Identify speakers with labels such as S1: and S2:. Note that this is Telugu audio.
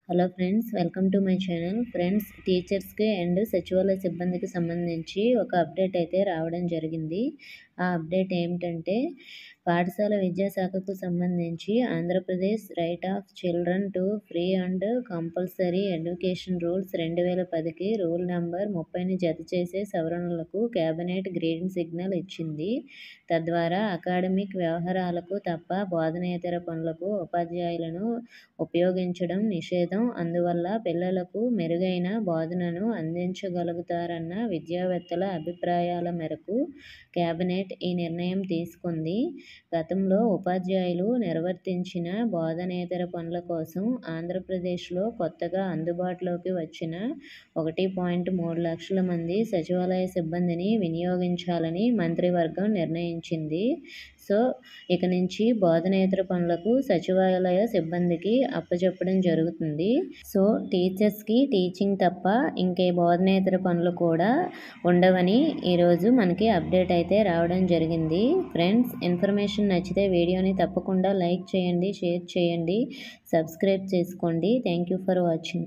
S1: hello friends welcome to my channel friends టీచర్స్కి అండ్ సచివాలయ సిబ్బందికి సంబంధించి ఒక అప్డేట్ అయితే రావడం జరిగింది ఆ అప్డేట్ ఏమిటంటే పాఠశాల విద్యాశాఖకు సంబంధించి Andhra Pradesh right of children to free and compulsory education rules రెండు వేల పదికి రూల్ నెంబర్ ముప్పైని జత చేసే సవరణలకు కేబినెట్ గ్రీన్ సిగ్నల్ ఇచ్చింది తద్వారా అకాడమిక్ వ్యవహారాలకు తప్ప బోధనేతర పనులకు ఉపాధ్యాయులను ఉపయోగించడం నిషేధం అందువల్ల పిల్లలకు మెరుగైన బోధనను అందించగలుగుతారన్న విద్యావేత్తల అభిప్రాయాల మేరకు కేబినెట్ ఈ నిర్ణయం తీసుకుంది గతంలో ఉపాధ్యాయులు నిర్వర్తించిన బోధనేతర పనుల కోసం ఆంధ్రప్రదేశ్లో కొత్తగా అందుబాటులోకి వచ్చిన ఒకటి పాయింట్ మూడు లక్షల మంది సచివాలయ సిబ్బందిని వినియోగించాలని మంత్రివర్గం నిర్ణయించింది సో ఇక నుంచి బోధనేతర పనులకు సచివాలయ సిబ్బందికి అప్పచెప్పడం జరుగుతుంది సో టీచర్స్కి టీచింగ్ తప్ప ఇంకే బోధనేతర పనులు కూడా ఉండవని ఈరోజు మనకి అప్డేట్ అయితే రావడం జరిగింది ఫ్రెండ్స్ ఇన్ఫర్మేషన్ నచ్చితే వీడియోని తప్పకుండా లైక్ చేయండి షేర్ చేయండి సబ్స్క్రైబ్ చేసుకోండి థ్యాంక్ యూ ఫర్ వాచింగ్